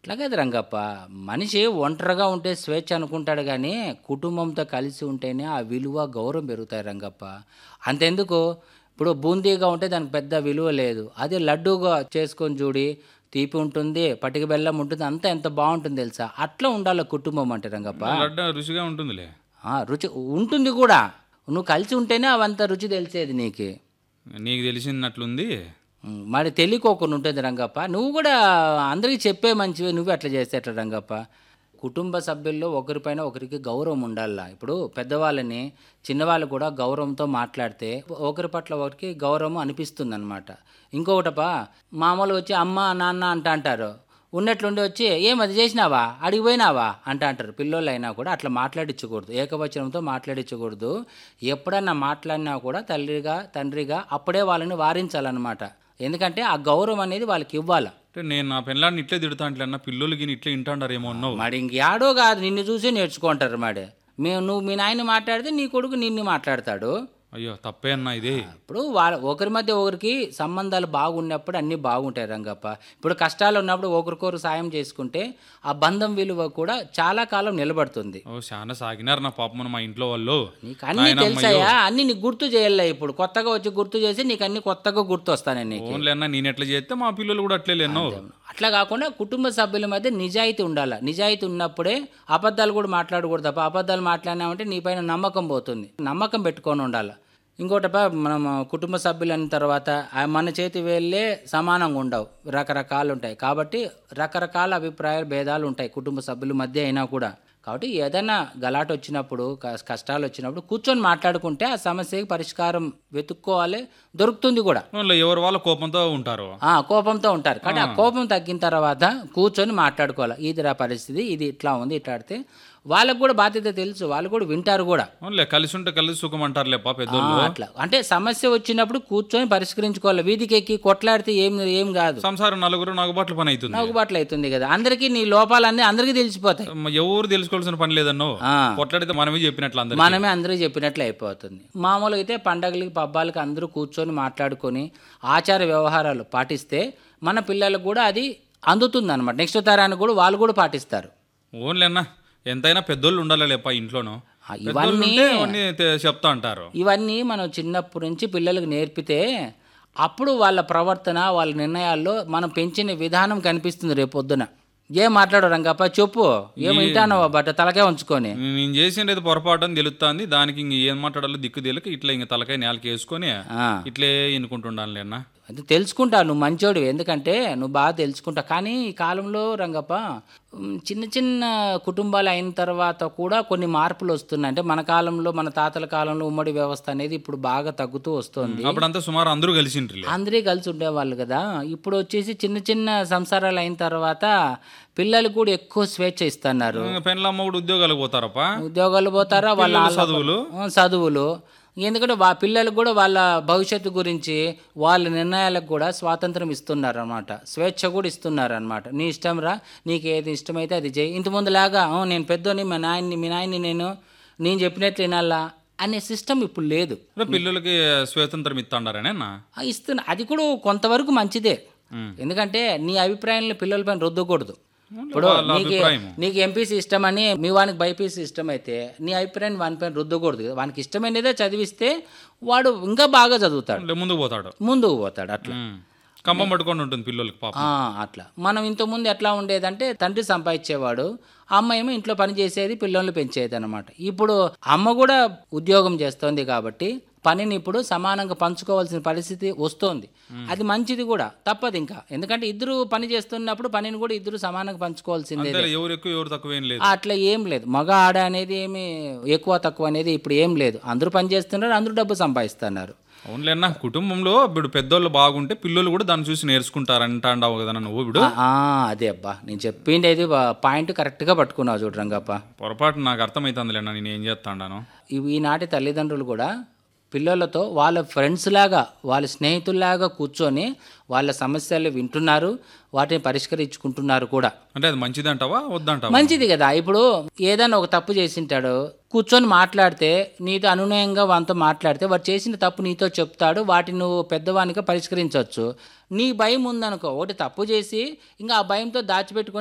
అట్లా కాదు రంగప్ప మనిషి ఒంటరిగా ఉంటే స్వేచ్ఛ అనుకుంటాడు కానీ కుటుంబంతో కలిసి ఉంటేనే ఆ విలువ గౌరవం పెరుగుతాయి రంగప్ప అంతెందుకు ఇప్పుడు బూందీగా ఉంటే దానికి పెద్ద విలువ లేదు అదే లడ్డూగా చేసుకొని చూడి తీపి ఉంటుంది పటిక బెల్లం ఉంటుంది అంతా ఎంత బాగుంటుంది తెలుసా అట్లా ఉండాలి కుటుంబం అంటే రంగప్ప లడ్డు రుచిగా ఉంటుందిలే ఆ, రుచి ఉంటుంది కూడా నువ్వు కలిసి ఉంటేనే అవంత రుచి తెలిసేది నీకు నీకు తెలిసినట్లుంది ఉమ్, మరి తెలియకోకుండా ఉంటుంది రంగప్ప నువ్వు కూడా అందరికీ చెప్పే మంచివి నువ్వు అట్లా చేస్తే ఎట్లా రంగప్ప కుటుంబ సభ్యుల్లో ఒకరిపైన ఒకరికి గౌరవం ఉండాలా ఇప్పుడు పెద్దవాళ్ళని చిన్నవాళ్ళు కూడా గౌరవంతో మాట్లాడితే ఒకరి పట్ల ఒకరికి గౌరవం అనిపిస్తుంది అనమాట ఇంకొకటపా మామూలు వచ్చి అమ్మ నాన్న అంట అంటారు ఉన్నట్లుండి వచ్చి ఏం అది చేసినావా అడిగిపోయినావా అంట అంటారు పిల్లోళ్ళు అయినా కూడా అట్లా మాట్లాడించకూడదు ఏకవచనంతో మాట్లాడించకూడదు ఎప్పుడన్నా మాట్లాడినా కూడా తల్లిగా తండ్రిగా అప్పుడే వాళ్ళని వారించాలన్నమాట ఎందుకంటే ఆ గౌరవం అనేది వాళ్ళకి ఇవ్వాలి అంటే నేను నా పెళ్ళాన్ని ఇట్లే తిడతా అంటే అన్న పిల్లలకి ఇట్లా ఇంటాడారేమో అన్నావు మరి ఇంకేడో కాదు నిన్ను చూసి నేర్చుకుంటారు మరి మేము నువ్వు మీ నాయన మాట్లాడితే నీ కొడుకు నిన్ను మాట్లాడతాడు అయ్యో తప్పే అన్న ఇది ఇప్పుడు వాళ్ళ ఒకరి మధ్య ఒకరికి సంబంధాలు బాగున్నప్పుడు అన్నీ బాగుంటాయి రంగప్ప ఇప్పుడు కష్టాలు ఉన్నప్పుడు ఒకరికొకరు సాయం చేసుకుంటే ఆ బంధం విలువ కూడా చాలా కాలం నిలబడుతుంది ఓ చాలా సాగినారు నా పాపం మా ఇంట్లో వాళ్ళు నీకు అన్నీ తెలుసాయా అన్నీ నీకు గుర్తు చేయాలి ఇప్పుడు కొత్తగా వచ్చి గుర్తు చేసి నీకు అన్ని కొత్తగా గుర్తు వస్తాను నీకు ఓన్లీ అన్న నేను ఎట్లా చేస్తే మా పిల్లలు కూడా అట్లే లేను అట్లా కాకుండా కుటుంబ సభ్యుల మధ్య నిజాయితీ ఉండాలి నిజాయితీ ఉన్నప్పుడే అబద్ధాలు కూడా మాట్లాడకూడదు తప్ప అబద్ధాలు మాట్లాడినామంటే నీ పైన నమ్మకం పోతుంది నమ్మకం పెట్టుకొని ఉండాలి ఇంకోటప్ప మనం కుటుంబ సభ్యులు అయిన తర్వాత ఆ మన చేతి వేళ్ళే సమానంగా ఉండవు రకరకాలు ఉంటాయి కాబట్టి రకరకాల అభిప్రాయాలు భేదాలు ఉంటాయి కుటుంబ సభ్యుల మధ్య అయినా కూడా కాబట్టి ఏదైనా గలాట వచ్చినప్పుడు కస్- కష్టాలు వచ్చినప్పుడు కూర్చొని మాట్లాడుకుంటే ఆ సమస్యకి పరిష్కారం వెతుక్కోవాలి దొరుకుతుంది కూడా ఓన్లీ ఎవరు వాళ్ళ కోపంతో ఉంటారు ఆ కోపంతో ఉంటారు కానీ ఆ కోపం తగ్గిన తర్వాత కూర్చొని మాట్లాడుకోవాలి ఇది రా పరిస్థితి ఇది ఇట్లా ఉంది ఇట్లా ఆడితే వాళ్ళకు కూడా బాధ్యత తెలుసు వాళ్ళు కూడా వింటారు కూడా ఓన్లే కలిసి ఉంటే కలిసి సుఖం అంటారులే పాప ఆ, పెద్దోళ్ళు అట్లా అంటే సమస్య వచ్చినప్పుడు కూర్చొని పరిష్కరించుకోవాలి వీధికి ఎక్కి కొట్లాడితే ఏం ఏం కాదు సంసారం నలుగురు నగబాట్ల పని అవుతుంది నవ్వుబాట్లు అవుతుంది కదా అందరికీ నీ లోపాలన్నీ అందరికీ తెలిసిపోతాయి మ- ఎవరు తెలుసుకోవాల్సిన పని లేదన్నో ఆ. కొట్లాడితే మనమే చెప్పినట్లు అందరు మనమే అందరూ చెప్పినట్లు అయిపోతుంది మామూలుగా అయితే పండగలకి పబ్బాలకి అందరూ కూర్చొని మాట్లాడుకొని ఆచార వ్యవహారాలు పాటిస్తే మన పిల్లలకు కూడా అది అందుతుంది అనమాట నెక్స్ట్ తరానికి కూడా వాళ్ళు కూడా పాటిస్తారు ఓన్లీ అన్న ఎంతైనా పెద్దోళ్ళు ఉండాలి లేప ఇంట్లోనూ ఆ, పెద్దోళ్ళు ఇవన్నీ ఉంటే అవన్నీ తె- చెప్తా అంటారు ఇవన్నీ మనం చిన్నప్పటి నుంచి పిల్లలకు నేర్పితే అప్పుడు వాళ్ళ ప్రవర్తన వాళ్ళ నిర్ణయాల్లో మనం పెంచిన విధానం కనిపిస్తుంది రేపు పొద్దున ఏం మాట్లాడు రంగప్ప చెప్పు ఏం వింటానో బట్ట తలకే ఉంచుకొని నేను చేసిండేది పొరపాటు అని తెలుస్తుంది దానికి ఇంక ఏం మాట్లాడాలో దిక్కు తెలియక ఇట్లా ఇంక తలకాయ నేలకి వేసుకొని ఆ, ఇట్లే ఎన్నుకుంటుండాలి అన్న అది తెలుసుకుంటావు నువ్వు మంచోడు ఎందుకంటే నువ్వు బాగా తెలుసుకుంటావు కానీ ఈ కాలంలో రంగప్ప ఉమ్, చిన్న చిన్న కుటుంబాలు అయిన తర్వాత కూడా కొన్ని మార్పులు వస్తున్నాయి అంటే మన కాలంలో మన తాతల కాలంలో ఉమ్మడి వ్యవస్థ అనేది ఇప్పుడు బాగా తగ్గుతూ వస్తుంది అప్పుడంతా సుమారు అందరూ కలిసింట్రులే అందరే కలిసి ఉండేవాళ్ళు కదా ఇప్పుడు వచ్చేసి చిన్న చిన్న సంసారాలు అయిన తర్వాత పిల్లలకు కూడా ఎక్కువ స్వేచ్ఛ ఇస్తున్నారు పెళ్ళమ్మ కూడా ఉద్యోగాలకు పోతారప్ప ఉద్యోగాలు పోతారా వాళ్ళ పిల్లలు చదువులు ఆ, చదువులు ఎందుకంటే వా పిల్లలకు కూడా వాళ్ళ భవిష్యత్తు గురించి వాళ్ళ నిర్ణయాలకు కూడా స్వాతంత్రం ఇస్తున్నారు అనమాట స్వేచ్ఛ కూడా ఇస్తున్నారు అనమాట నీ ఇష్టం రా నీకు ఏది ఇష్టమైతే అది చేయి ఇంతకుముందులాగా "ఆ, నేను పెద్దోని మా నాయన్ని మీ నాయన్ని నేను నేను చెప్పినట్లు వినాలా అనే సిస్టమ్ ఇప్పుడు లేదు అంటే పిల్లలకి స్వాతంత్రం ఇస్తాండారనే అన్న ఆ, ఇస్తున్న అది కూడా కొంతవరకు మంచిదే ఉమ్. ఎందుకంటే నీ అభిప్రాయాలను పిల్లల పైన రుద్దకూడదు ఇప్పుడు వాళ్ళ నీకు అభిప్రాయము. నీకు ఎంపీసీ ఇష్టం అని మీ వానికి బైపీసీ ఇష్టం అయితే నీ అభిప్రాయం వాని పైన రుద్దకూడదు వానికి ఇష్టమైనదే చదివిస్తే వాడు ఇంకా బాగా చదువుతాడు అంటే ముందుకు పోతాడు ముందుకు పోతాడు అట్లా ఉమ్. కంబం పట్టుకొని ఉంటుంది పిల్లలకి పాప ఆ, అట్లా మనం ఇంతకుముందు ఎట్లా ఉండేదంటే తండ్రి సంపాదించేవాడు అమ్మ ఏమో ఇంట్లో పని చేసేది పిల్లల్ని పెంచేది అనమాట ఇప్పుడు అమ్మ కూడా ఉద్యోగం చేస్తోంది కాబట్టి పనిని ఇప్పుడు సమానంగా పంచుకోవాల్సిన పరిస్థితి వస్తోంది అది మంచిది కూడా తప్పదు ఇంకా ఎందుకంటే ఇద్దరు పని చేస్తున్నప్పుడు పనిని కూడా ఇద్దరు సమానంగా పంచుకోవాల్సిందే అంతే ఎవరు ఎక్కువ ఎవరు తక్కువ ఏం లేదు అట్లా ఏం లేదు మగ ఆడ అనేది ఏమి ఎక్కువ తక్కువ అనేది ఇప్పుడు ఏం లేదు అందరూ పని చేస్తున్నారు అందరూ డబ్బు సంపాదిస్తున్నారు అవునులే అన్న కుటుంబంలో ఇప్పుడు పెద్దోళ్ళు బాగుంటే పిల్లలు కూడా దాన్ని చూసి నేర్చుకుంటారు అంటాండావు కదా నువ్వు ఇప్పుడు ఆ, ఆ, అదే అబ్బా నేను చెప్పింది అది పాయింట్ కరెక్ట్గా పట్టుకున్నావు చూడు రంగప్ప పొరపాటు నాకు అర్థమవుతుందిలే అన్న నేను ఏం చేస్తాడాను ఇవి ఈనాటి తల్లిదండ్రులు కూడా పిల్లలతో వాళ్ళ ఫ్రెండ్స్ లాగా వాళ్ళ స్నేహితుల్లాగా కూర్చొని వాళ్ళ సమస్యలు వింటున్నారు వాటిని పరిష్కరించుకుంటున్నారు కూడా అంటే అది మంచిది అంటావా వద్దంటావా మంచిది కదా ఇప్పుడు ఏదైనా ఒక తప్పు చేసింటాడు కూర్చొని మాట్లాడితే నీతో అనునయంగా వానితో మాట్లాడితే వాడు చేసిన తప్పు నీతో చెప్తాడు వాటిని నువ్వు పెద్దవానిగా పరిష్కరించవచ్చు నీ భయం ఉందనుకో ఒకటి తప్పు చేసి ఇంకా ఆ భయంతో దాచిపెట్టుకొని